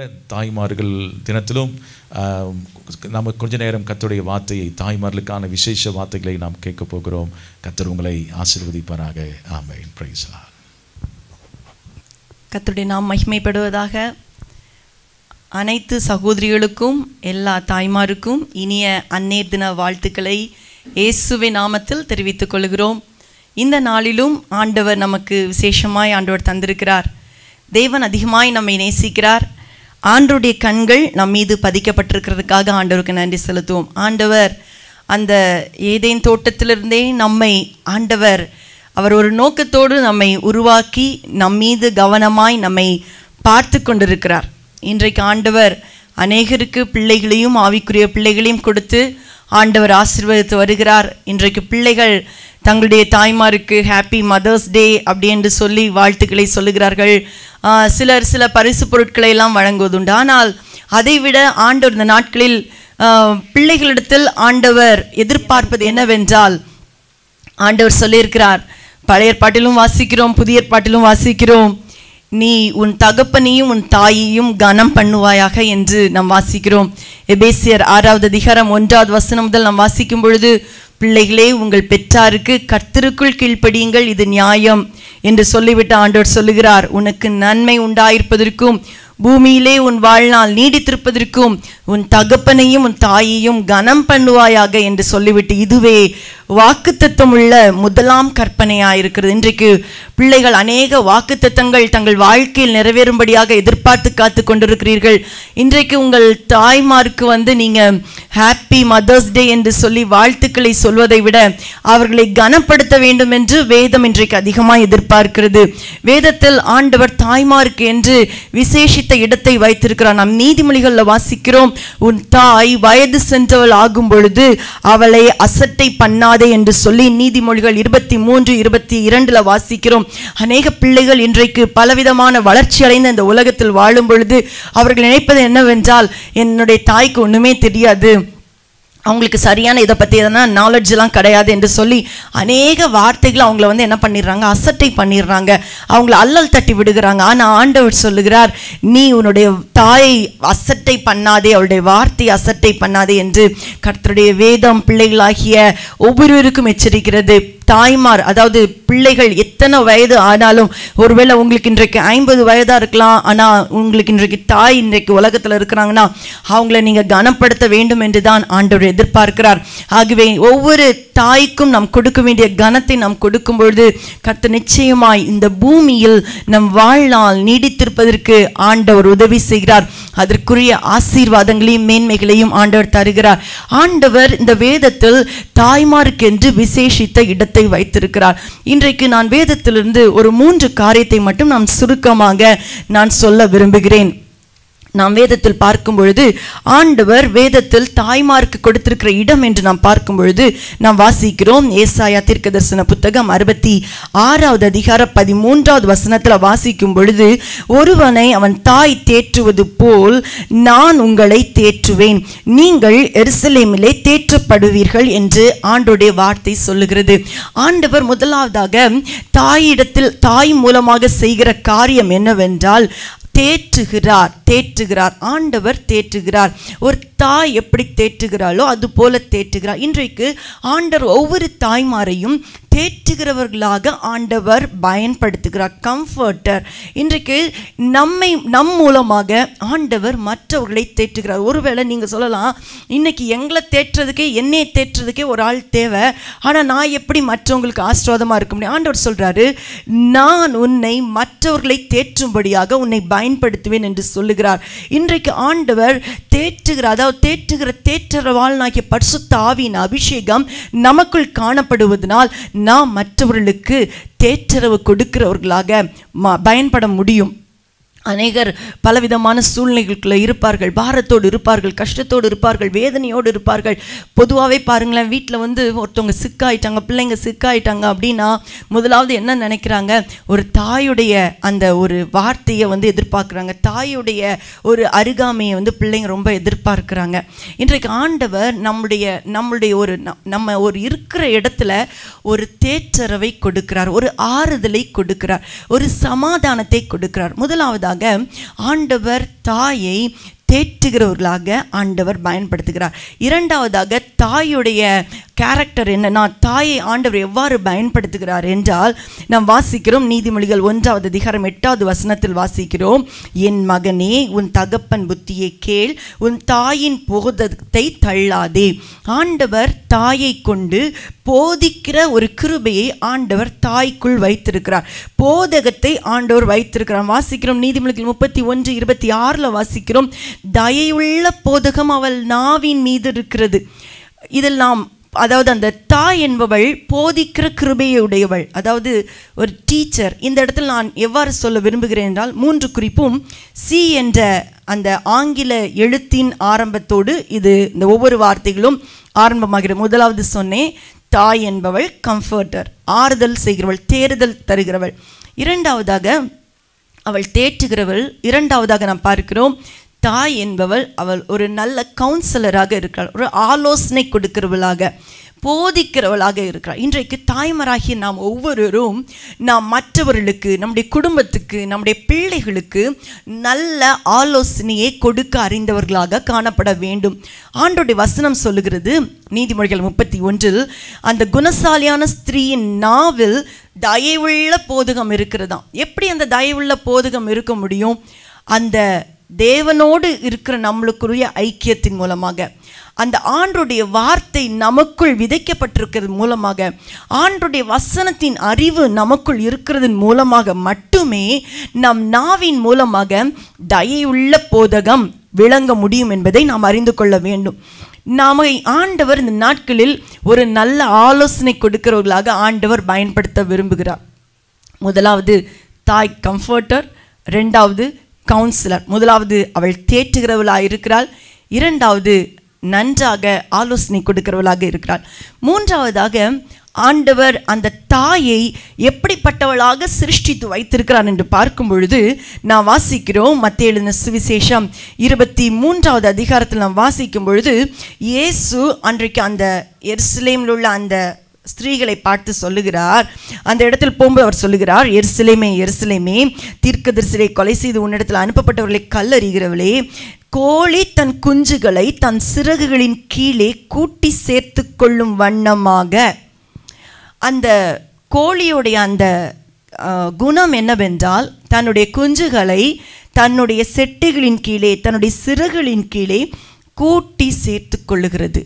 தாய்மார்கள் தினத்திலும் ஆஹ், நம்ம கொஞ்ச நேரம் கர்த்தருடைய வார்த்தையை தாய்மார்களுக்கான விசேஷ வார்த்தைகளை நாம் கேட்க போகிறோம் கர்த்தர் உங்களை ஆசீர்வதிப்பாராக ஆமென் பிரைஸ் கர்த்தருடைய நாம் மகிமைப்படுவதாக அனைத்து சகோதரிகளுக்கும் எல்லா தாய்மாருக்கும் இனிய அந்நேர் தின வாழ்த்துக்களை இயேசுவின் நாமத்தில் தெரிவித்துக் கொள்கிறோம் இந்த நாளிலும் ஆண்டவர் நமக்கு விசேஷமாய் ஆண்டவர் தந்திருக்கிறார் தேவன் அதிகமாய் நம்மை நேசிக்கிறார் ஆண்டவருடைய கண்கள் நம் மீது பதிக்கப்பட்டிருக்கிறதுக்காக ஆண்டவருக்கு நன்றி செலுத்துவோம் ஆண்டவர் அந்த ஏதேன் தோட்டத்திலிருந்தே நம்மை ஆண்டவர் அவர் ஒரு நோக்கத்தோடு நம்மை உருவாக்கி நம் மீது கவனமாய் நம்மை பார்த்து கொண்டிருக்கிறார் இன்றைக்கு ஆண்டவர் அநேகருக்கு பிள்ளைகளையும் ஆவிக்குரிய பிள்ளைகளையும் கொடுத்து ஆண்டவர் ஆசீர்வதித்து வருகிறார் இன்றைக்கு பிள்ளைகள் தங்களுடைய தாய்மாருக்கு ஹாப்பி மதர்ஸ் டே அப்படி என்று சொல்லி வாழ்த்துக்களை சொல்லுகிறார்கள் ஆஹ் சிலர் சில பரிசு பொருட்களை எல்லாம் வழங்குவதுண்டு ஆனால் அதைவிட ஆண்டவர் இந்த நாட்களில் ஆஹ் பிள்ளைகளிடத்தில் ஆண்டவர் எதிர்பார்ப்பது என்னவென்றால் ஆண்டவர் சொல்லியிருக்கிறார் பழைய ஏற்பாட்டிலும் வாசிக்கிறோம் புதிய ஏற்பாட்டிலும் வாசிக்கிறோம் நீ உன் தகப்பனையும் உன் தாயையும் கனம் பண்ணுவாயாக என்று நாம் வாசிக்கிறோம் எபேசியர் ஆறாவது அதிகாரம் ஒன்றாவது வசனம் முதல் நாம் வாசிக்கும் பொழுது பிள்ளைகளே உங்கள் பெற்றாருக்கு கர்த்தருக்குள் கீழ்ப்படியுங்கள் இது நியாயம் என்று சொல்லிவிட்டு ஆண்டவர் சொல்லுகிறார் உனக்கு நன்மை உண்டாயிருப்பதற்கும் பூமியிலே உன் வாழ்நாள் நீடித்திருப்பதற்கும் உன் தகப்பனையும் உன் தாயையும் கனம் பண்ணுவாயாக என்று சொல்லிவிட்டு இதுவே வாக்குத்தத்தம் உள்ள முதலாம் கற்பனையாயிருக்கிறது இன்றைக்கு பிள்ளைகள் அநேக வாக்குத்தத்தங்கள் தங்கள் வாழ்க்கையில் நிறைவேறும்படியாக எதிர்பார்த்து காத்து கொண்டிருக்கிறீர்கள் இன்றைக்கு உங்கள் தாய்மாருக்கு வந்து நீங்க ஹாப்பி மதர்ஸ் டே என்று சொல்லி வாழ்த்துக்களை சொல்வதை விட அவர்களை கனப்படுத்த வேண்டும் என்று வேதம் இன்றைக்கு அதிகமாக எதிர்பார்க்கிறது வேதத்தில் ஆண்டவர் தாய்மாருக்கு என்று விசேஷித்த இடத்தை வைத்திருக்கிறார் நாம் நீதிமொழிகளில் வாசிக்கிறோம் உன் தாய் வயது சென்றவள் ஆகும் பொழுது அவளை அசட்டை பண்ணாதே என்று சொல்லி நீதிமொழிகள் இருபத்தி மூன்று இருபத்தி இரண்டுல வாசிக்கிறோம் அநேக பிள்ளைகள் இன்றைக்கு பலவிதமான வளர்ச்சி அடைந்த இந்த உலகத்தில் வாழும் பொழுது அவர்கள் நினைப்பது என்னவென்றால் என்னுடைய தாய்க்கு ஒண்ணுமே தெரியாது அவங்களுக்கு சரியான இதை பற்றி எதனா நாலெட்ஜ்லாம் கிடையாது என்று சொல்லி அநேக வார்த்தைகள் அவங்கள வந்து என்ன பண்ணிடுறாங்க அசட்டை பண்ணிடுறாங்க அவங்கள அல்லல் தட்டி விடுகிறாங்க ஆனால் ஆண்டவர் சொல்லுகிறார் நீ உன்னுடைய தாயை அசட்டை பண்ணாதே அவளுடைய வார்த்தை அசட்டை பண்ணாதே என்று கர்த்தருடைய வேதம் பிள்ளைகளாகிய ஒவ்வொருவருக்கும் எச்சரிக்கிறது தாய்மார் அதாவது பிள்ளைகள் எத்தனை வயது ஆனாலும் ஒருவேளை உங்களுக்கு இன்றைக்கு ஐம்பது வயதாக இருக்கலாம் ஆனால் உங்களுக்கு இன்றைக்கு தாய் இன்றைக்கு உலகத்தில் இருக்கிறாங்கன்னா அவங்கள நீங்கள் கனப்படுத்த வேண்டும் என்று தான் ஆண்டவர் எதிர்பார்க்கிறார் ஆகவே ஒவ்வொரு தாய்க்கும் நாம் கொடுக்க வேண்டிய கனத்தை நாம் கொடுக்கும் பொழுது கர்த்தர் நிச்சயமாய் இந்த பூமியில் நம் வாழ்நாள் நீடித்திருப்பதற்கு ஆண்டவர் உதவி செய்கிறார் அதற்குரிய ஆசீர்வாதங்களையும் மேன்மைகளையும் ஆண்டவர் தருகிறார் ஆண்டவர் இந்த வேதத்தில் தாய்மாருக்கென்று விசேஷித்த இடத்தை வைத்திருக்கிறார் இன்றைக்கு நான் வேதத்திலிருந்து ஒரு மூன்று காரியத்தை மட்டும் நான் சுருக்கமாக நான் சொல்ல விரும்புகிறேன் நாம் வேதத்தில் பார்க்கும் பொழுது ஆண்டவர் வேதத்தில் தாய்மாருக்கு கொடுத்திருக்கிற இடம் என்று நாம் பார்க்கும் பொழுது நாம் வாசிக்கிறோம் ஏசாயா தீர்க்க தரிசன புத்தகம் அறுபத்தி ஆறாவது அதிகார பதிமூன்றாவது வசனத்தில் வாசிக்கும் பொழுது ஒருவனை அவன் தாய் தேற்றுவது போல் நான் உங்களை தேற்றுவேன் நீங்கள் எருசலேமிலே தேற்றப்படுவீர்கள் என்று ஆண்டோடைய வார்த்தை சொல்லுகிறது ஆண்டவர் முதலாவதாக தாயிடத்தில் தாய் மூலமாக செய்கிற காரியம் என்னவென்றால் தேற்றுகிறார் தேற்றுகிறார் ஆண்டவர் தேற்றுகிறார் ஒரு தாய் எப்படி தேற்றுகிறாளோ அது போல தேற்றுகிறார் இன்றைக்கு ஆண்டவர் ஒவ்வொரு தாய்மாரையும் தேற்றுகிறவர்களாக ஆண்டவர் பயன்படுத்துகிறார் கம்ஃபர்டர் இன்றைக்கு நம்மை நம் மூலமாக ஆண்டவர் மற்றவர்களை தேற்றுகிறார் ஒருவேளை நீங்கள் சொல்லலாம் இன்னைக்கு எங்களை தேற்றுறதுக்கே என்னையை தேற்றுறதுக்கே ஒரு ஆள் தேவை ஆனால் நான் எப்படி மற்றவங்களுக்கு ஆசீர்வாதமாக இருக்க முடியும் ஆண்டவர் சொல்கிறாரு நான் உன்னை மற்றவர்களை தேற்றும்படியாக உன்னை பயன்படுத்துவேன் என்று சொல்லுகிறார் இன்றைக்கு ஆண்டவர் தேற்றுகிற அதாவது தேற்றுகிற தேற்றரவாளனாகிய பரிசுத்த ஆவியின் அபிஷேகம் நமக்குள் காணப்படுவதனால் நாம் மற்றவர்களுக்கு தேற்றரவு கொடுக்கிறவர்களாக ம- பயன்பட முடியும் அநேகர் பலவிதமான சூழ்நிலைகளுக்குள்ள இருப்பார்கள் பாரத்தோடு இருப்பார்கள் கஷ்டத்தோடு இருப்பார்கள் வேதனையோடு இருப்பார்கள் பொதுவாகவே பாருங்களேன் வீட்டில் வந்து ஒருத்தவங்க சிக்காயிட்டாங்க பிள்ளைங்க சிக்காயிட்டாங்க அப்படின்னா முதலாவது என்ன நினைக்கிறாங்க ஒரு தாயுடைய அந்த ஒரு வார்த்தையை வந்து எதிர்பார்க்குறாங்க தாயுடைய ஒரு அருகாமையை வந்து பிள்ளைங்க ரொம்ப எதிர்பார்க்குறாங்க இன்றைக்கு ஆண்டவர் நம்முடைய நம்முடைய ஒரு ந- நம்ம ஒரு இருக்கிற இடத்துல ஒரு தேற்றரவை கொடுக்கிறார் ஒரு ஆறுதலை கொடுக்கிறார் ஒரு சமாதானத்தை கொடுக்கிறார் முதலாவதாக முதலாவதாக ஆண்டவர் தாயை தேற்றுகிறவர்களாக ஆண்டவர் பயன்படுத்துகிறார் இரண்டாவதாக தாயுடைய கேரக்டர் என்னன்னா தாயை ஆண்டவர் எவ்வாறு பயன்படுத்துகிறார் என்றால் நாம் வாசிக்கிறோம் நீதிமொழிகள் ஒன்றாவது அதிகாரம் எட்டாவது வசனத்தில் வாசிக்கிறோம் என் மகனே உன் தகப்பன் புத்தியை கேள் உன் தாயின் போதத்தை தள்ளாதே ஆண்டவர் தாயை கொண்டு போதிக்கிற ஒரு கிருபையை ஆண்டவர் தாய்க்குள் வைத்திருக்கிறார் போதகத்தை ஆண்டவர் வைத்திருக்கிறார் வாசிக்கிறோம் நீதிமொழிகள் முப்பத்தி ஒன்று இருபத்தி ஆறில் வாசிக்கிறோம் தயையுள்ள போதகம் அவள் நாவின் மீது இருக்கிறது இதில் நாம் அதாவது அந்த தாய் என்பவள் போதிக்கிற கிருபையை உடையவள் அதாவது ஒரு டீச்சர் இந்த இடத்தில் நான் எவ்வாறு சொல்ல விரும்புகிறேன் என்றால் மூன்று குறிப்பும் சி என்ற அந்த ஆங்கில எழுத்தின் ஆரம்பத்தோடு இது இந்த ஒவ்வொரு வார்த்தைகளும் ஆரம்பமாகிறது முதலாவது சொன்னேன் தாய் என்பவள் கம்ஃபர்டர் ஆறுதல் செய்கிறவள் தேறுதல் தருகிறவள் இரண்டாவதாக அவள் தேற்றுகிறவள் இரண்டாவதாக நாம் பார்க்கிறோம் தாய் என்பவள் அவள் ஒரு நல்ல கவுன்சிலராக இருக்கிறாள் ஒரு ஆலோசனை கொடுக்கிறவளாக போதிக்கிறவளாக இருக்கிறாள் இன்றைக்கு தாய்மராகிய நாம் ஒவ்வொருவரும் நாம் மற்றவர்களுக்கு நம்முடைய குடும்பத்துக்கு நம்முடைய பிள்ளைகளுக்கு நல்ல ஆலோசனையை கொடுக்க அறிந்தவர்களாக காணப்பட வேண்டும் ஆண்டோடைய வசனம் சொல்லுகிறது நீதிமொழிகள் முப்பத்தி ஒன்றில் அந்த குணசாலியான ஸ்திரீயின் நாவில் தயவுள்ள போதகம் இருக்கிறதாம் எப்படி அந்த தயவுள்ள போதகம் இருக்க முடியும் அந்த தேவனோடு இருக்கிற நம்மளுக்குரிய ஐக்கியத்தின் மூலமாக அந்த ஆண்டுடைய வார்த்தை நமக்குள் விதைக்கப்பட்டிருக்கிறது மூலமாக ஆண்டுடைய வசனத்தின் அறிவு நமக்குள் இருக்கிறதன் மூலமாக மட்டுமே நம் நாவின் மூலமாக தயையுள்ள போதகம் விளங்க முடியும் என்பதை நாம் அறிந்து கொள்ள வேண்டும் நாம ஆண்டவர் இந்த நாட்களில் ஒரு நல்ல ஆலோசனை கொடுக்கிறவர்களாக ஆண்டவர் பயன்படுத்த விரும்புகிறார் முதலாவது தாய் கம்ஃபர்டர் ரெண்டாவது கவுன்சிலர் முதலாவது அவள் தேற்றுகிறவளாக இருக்கிறாள் இரண்டாவது நன்றாக ஆலோசனை கொடுக்கிறவளாக இருக்கிறாள் மூன்றாவதாக ஆண்டவர் அந்த தாயை எப்படிப்பட்டவளாக சிருஷ்டித்து வைத்திருக்கிறார் என்று பார்க்கும் பொழுது நாம் வாசிக்கிறோம் மத்திய எழுதின சுவிசேஷம் இருபத்தி மூன்றாவது அதிகாரத்தில் நாம் வாசிக்கும் பொழுது இயேசு அன்றைக்கு அந்த எருசலேமில் உள்ள அந்த ஸ்திரீகளை பார்த்து சொல்லுகிறார் அந்த இடத்தில் போகும்போது அவர் சொல்லுகிறார் எருசலேமே எருசலேமே தீர்க்கதரிசிலை கொலை செய்து உன்னிடத்தில் அனுப்பப்பட்டவர்களை கல்லறிகிறவளே கோழி தன் குஞ்சுகளை தன் சிறகுகளின் கீழே கூட்டி சேர்த்து கொள்ளும் வண்ணமாக அந்த கோழியுடைய அந்த அஹ், குணம் என்னவென்றால் தன்னுடைய குஞ்சுகளை தன்னுடைய செட்டுகளின் கீழே தன்னுடைய சிறகுகளின் கீழே கூட்டி சேர்த்து கொள்ளுகிறது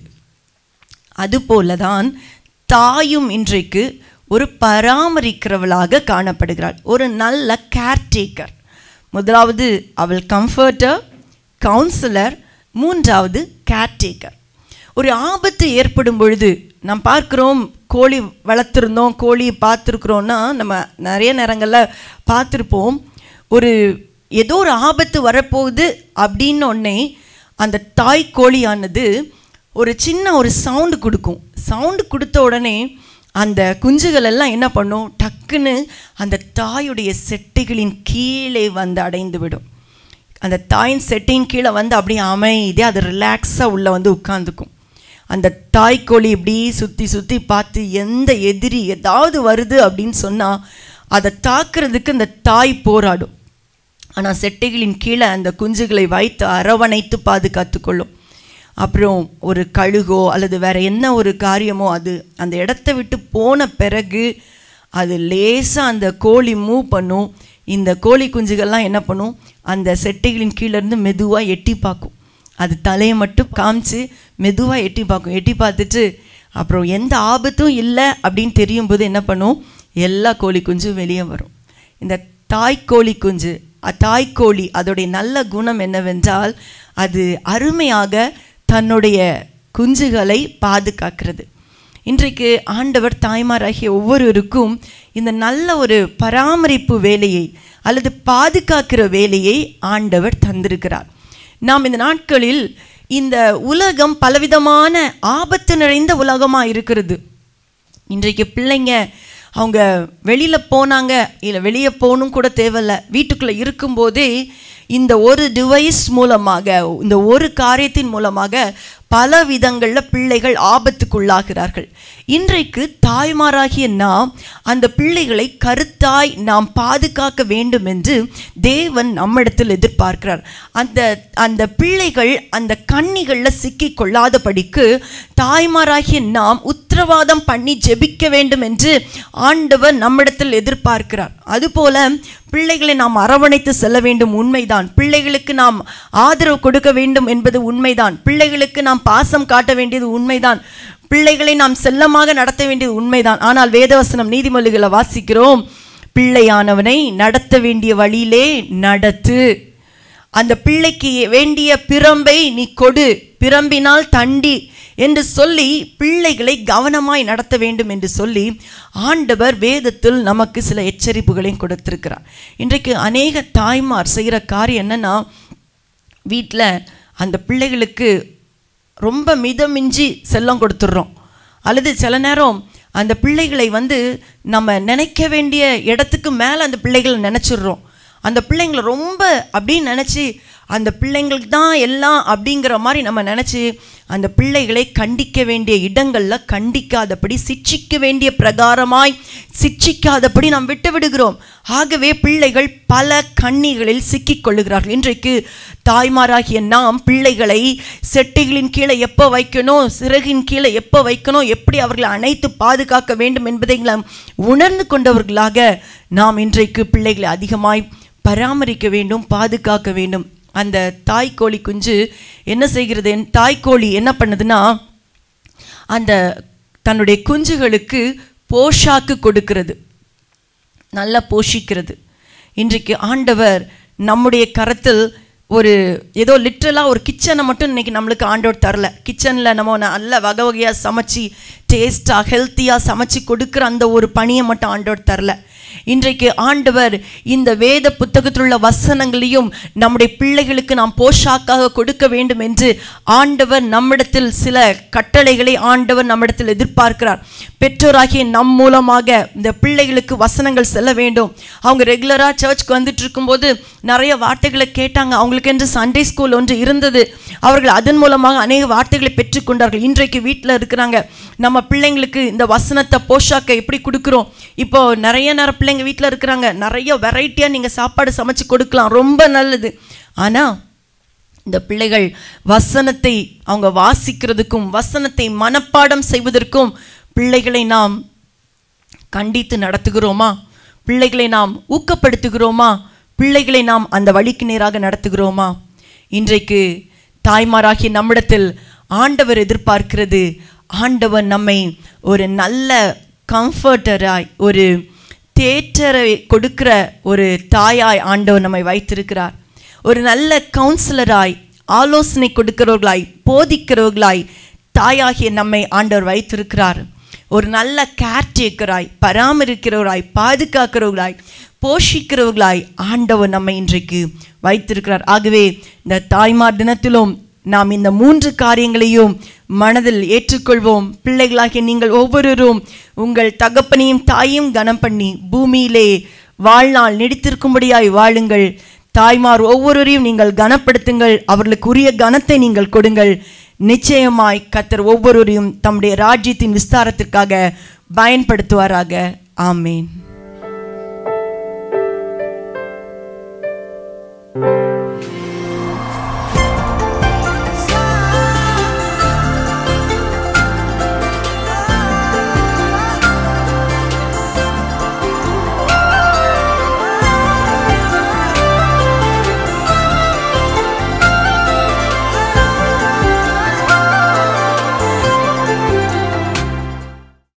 அதுபோலதான் தாயும் இன்றைக்கு ஒரு பராமரிக்கிறவளாக காணப்படுகிறாள் ஒரு நல்ல கேர்டேக்கர் முதலாவது அவள் கம்ஃபர்டர் கவுன்சிலர் மூன்றாவது கேர்டேக்கர் ஒரு ஆபத்து ஏற்படும் பொழுது நாம் பார்க்குறோம் கோழி வளர்த்துருந்தோம் கோழியை பார்த்துருக்குறோன்னா நம்ம நிறைய நேரங்களில் பார்த்துருப்போம் ஒரு ஏதோ ஒரு ஆபத்து வரப்போகுது அப்படின்னு உடனே அந்த தாய் கோழியானது ஒரு சின்ன ஒரு சவுண்டு கொடுக்கும் சவுண்டு கொடுத்த உடனே அந்த குஞ்சுகள் எல்லாம் என்ன பண்ணும் டக்குன்னு அந்த தாயுடைய செட்டைகளின் கீழே வந்து அடைந்து விடும் அந்த தாயின் செட்டின் கீழே வந்து அப்படியே அமைதியாக அது ரிலாக்ஸாக உள்ளே வந்து உட்காந்துக்கும் அந்த தாய்க்கோழி இப்படி சுற்றி சுற்றி பார்த்து எந்த எதிரி ஏதாவது வருது அப்படின்னு சொன்னால் அதை தாக்குறதுக்கு அந்த தாய் போராடும் ஆனால் செட்டைகளின் கீழே அந்த குஞ்சுகளை வைத்து அரவணைத்து பாதுகாத்து கொள்ளும் அப்புறம் ஒரு கழுகோ அல்லது வேற என்ன ஒரு காரியமோ அது அந்த இடத்த விட்டு போன பிறகு அது லேசாக அந்த கோழி மூவ் பண்ணும் இந்த கோழி குஞ்சுகள்லாம் என்ன பண்ணும் அந்த செட்டைகளின் கீழ இருந்து மெதுவாக எட்டி பார்க்கும் அது தலையை மட்டும் காமிச்சு மெதுவாக எட்டி பார்க்கும் எட்டி பார்த்துட்டு அப்புறம் எந்த ஆபத்தும் இல்லை அப்படின்னு தெரியும் போது என்ன பண்ணும் எல்லா கோழி குஞ்சும் வெளியே வரும் இந்த தாய்க்கோழி குஞ்சு அ- தாய்க்கோழி அதோடைய நல்ல குணம் என்னவென்றால் அது அருமையாக தன்னுடைய குஞ்சுகளை பாதுகாக்கிறது இன்றைக்கு ஆண்டவர் தாய்மாராகிய ஒவ்வொருவருக்கும் இந்த நல்ல ஒரு பராமரிப்பு வேலையை அல்லது பாதுகாக்கிற வேலையை ஆண்டவர் தந்திருக்கிறார் நாம் இந்த நாட்களில் இந்த உலகம் பலவிதமான ஆபத்து நிறைந்த உலகமாக இருக்கிறது இன்றைக்கு பிள்ளைங்க அவங்க வெளியில் போனாங்க இல்லை வெளியே போகணும் கூட தேவையில்ல வீட்டுக்குள்ளே இருக்கும்போதே இந்த ஒரு டிவைஸ் மூலமாக இந்த ஒரு காரியத்தின் மூலமாக பல விதங்களில் பிள்ளைகள் ஆபத்துக்குள்ளாகிறார்கள் இன்றைக்கு தாய்மாராகிய நாம் அந்த பிள்ளைகளை கருத்தாய் நாம் பாதுகாக்க வேண்டும் என்று தேவன் நம்மிடத்தில் எதிர்பார்க்கிறார் அந்த அந்த பிள்ளைகள் அந்த கண்ணிகளில் சிக்கி கொள்ளாதபடிக்கு தாய்மாராகிய நாம் உத்தரவாதம் பண்ணி ஜெபிக்க வேண்டும் என்று ஆண்டவர் நம்மிடத்தில் எதிர்பார்க்கிறார் அதுபோல பிள்ளைகளை நாம் அரவணைத்து செல்ல வேண்டும் உண்மைதான் பிள்ளைகளுக்கு நாம் ஆதரவு கொடுக்க வேண்டும் என்பது உண்மைதான் பிள்ளைகளுக்கு நாம் பாசம் காட்ட வேண்டியது உண்மைதான் பிள்ளைகளை நாம் செல்லமாக நடத்த வேண்டியது உண்மைதான் ஆனால் வேதவசனம் நீதிமொழிகளை வாசிக்கிறோம் பிள்ளையானவனை நடத்த வேண்டிய வழியிலே நடத்து அந்த பிள்ளைக்கு வேண்டிய பிரம்பை நீ கொடு பிரம்பினால் தண்டி என்று சொல்லி பிள்ளைகளை கவனமாய் நடத்த வேண்டும் என்று சொல்லி ஆண்டவர் வேதத்தில் நமக்கு சில எச்சரிப்புகளையும் கொடுத்திருக்கிறார் இன்றைக்கு அநேக தாய்மார் செய்கிற காரியம் என்னன்னா வீட்டில் அந்த பிள்ளைகளுக்கு ரொம்ப மிதமிஞ்சி செல்லம் கொடுத்துட்றோம் அல்லது சில நேரம் அந்த பிள்ளைகளை வந்து நம்ம நினைக்க வேண்டிய இடத்துக்கு மேலே அந்த பிள்ளைகளை நினச்சிடுறோம் அந்த பிள்ளைங்களை ரொம்ப அப்படின்னு நினச்சி அந்த பிள்ளைங்களுக்கு தான் எல்லாம் அப்படிங்கிற மாதிரி நம்ம நினச்சி அந்த பிள்ளைகளை கண்டிக்க வேண்டிய இடங்களில் கண்டிக்காதபடி சிட்சிக்க வேண்டிய பிரகாரமாய் சிட்சிக்காதபடி நாம் விட்டு விடுகிறோம் ஆகவே பிள்ளைகள் பல கண்ணிகளில் சிக்கிக் கொள்ளுகிறார்கள் இன்றைக்கு தாய்மாராகிய நாம் பிள்ளைகளை செட்டைகளின் கீழே எப்போ வைக்கணும் சிறகின் கீழே எப்போ வைக்கணும் எப்படி அவர்களை அணைத்து பாதுகாக்க வேண்டும் என்பதை நாம் உணர்ந்து கொண்டவர்களாக நாம் இன்றைக்கு பிள்ளைகளை அதிகமாய் பராமரிக்க வேண்டும் பாதுகாக்க வேண்டும் அந்த தாய்க்கோழி குஞ்சு என்ன செய்கிறது என் தாய்க்கோழி என்ன பண்ணுதுன்னா அந்த தன்னுடைய குஞ்சுகளுக்கு போஷாக்கு கொடுக்கிறது நல்லா போஷிக்கிறது இன்றைக்கு ஆண்டவர் நம்முடைய கரத்தில் ஒரு ஏதோ லிட்ரலாக ஒரு கிச்சனை மட்டும் இன்னைக்கு நம்மளுக்கு ஆண்டவர் தரல கிச்சனில் நம்ம நல்ல வகை வகையாக சமைச்சு டேஸ்ட்டாக ஹெல்த்தியாக சமைச்சு கொடுக்குற அந்த ஒரு பணியை மட்டும் ஆண்டவர் தரல இன்றைக்கு ஆண்டவர் இந்த வேத புத்தகத்தில் உள்ள வசனங்களையும் நம்முடைய பிள்ளைகளுக்கு நாம் போஷாக்காக கொடுக்க வேண்டும் என்று ஆண்டவர் நம்மிடத்தில் சில கட்டளைகளை ஆண்டவர் நம்மிடத்தில் எதிர்பார்க்கிறார் பெற்றோராகிய நம் மூலமாக இந்த பிள்ளைகளுக்கு வசனங்கள் செல்ல வேண்டும் அவங்க ரெகுலராக சர்ச்சுக்கு வந்துட்டு இருக்கும்போது நிறைய வார்த்தைகளை கேட்டாங்க அவங்களுக்கு என்று சண்டே ஸ்கூல் ஒன்று இருந்தது அவர்கள் அதன் மூலமாக அநேக வார்த்தைகளை பெற்றுக்கொண்டார்கள் இன்றைக்கு வீட்டில் இருக்கிறாங்க நம்ம பிள்ளைங்களுக்கு இந்த வசனத்தை போஷாக்கை எப்படி கொடுக்குறோம் இப்போ நிறைய நேரம் பிள்ளைங்க வீட்டில் இருக்கிறாங்க நிறைய வெரைட்டியாக நீங்கள் சாப்பாடு சமைச்சு கொடுக்கலாம் ரொம்ப நல்லது ஆனால் இந்த பிள்ளைகள் வசனத்தை அவங்க வாசிக்கிறதுக்கும் வசனத்தை மனப்பாடம் செய்வதற்கும் பிள்ளைகளை நாம் கண்டித்து நடத்துகிறோமா பிள்ளைகளை நாம் ஊக்கப்படுத்துகிறோமா பிள்ளைகளை நாம் அந்த வழிக்கு நேராக நடத்துகிறோமா இன்றைக்கு தாய்மாராகிய நம்மிடத்தில் ஆண்டவர் எதிர்பார்க்கிறது ஆண்டவர் நம்மை ஒரு நல்ல கம்ஃபர்டராய் ஒரு தேற்றரை கொடுக்கிற ஒரு தாயாய் ஆண்டவர் நம்மை வைத்திருக்கிறார் ஒரு நல்ல கவுன்சிலராய் ஆலோசனை கொடுக்கிறவர்களாய் போதிக்கிறவர்களாய் தாயாகிய நம்மை ஆண்டவர் வைத்திருக்கிறார் ஒரு நல்ல கேர்டேக்கராய் பராமரிக்கிறவராய் பாதுகாக்கிறவர்களாய் போஷிக்கிறவர்களாய் ஆண்டவர் நம்மை இன்றைக்கு வைத்திருக்கிறார் ஆகவே இந்த தாய்மார் தினத்திலும் நாம் இந்த மூன்று காரியங்களையும் மனதில் ஏற்றுக்கொள்வோம் பிள்ளைகளாகிய நீங்கள் ஒவ்வொருவரும் உங்கள் தகப்பனையும் தாயும் கனம் பண்ணி பூமியிலே வாழ்நாள் நீடித்திருக்கும்படியாய் வாழுங்கள் தாய்மார் ஒவ்வொருவரையும் நீங்கள் கனப்படுத்துங்கள் அவர்களுக்கு உரிய கனத்தை நீங்கள் கொடுங்கள் நிச்சயமாய் கத்தர் ஒவ்வொருவரையும் தம்முடைய ராஜ்யத்தின் விஸ்தாரத்திற்காக பயன்படுத்துவாராக ஆமேன்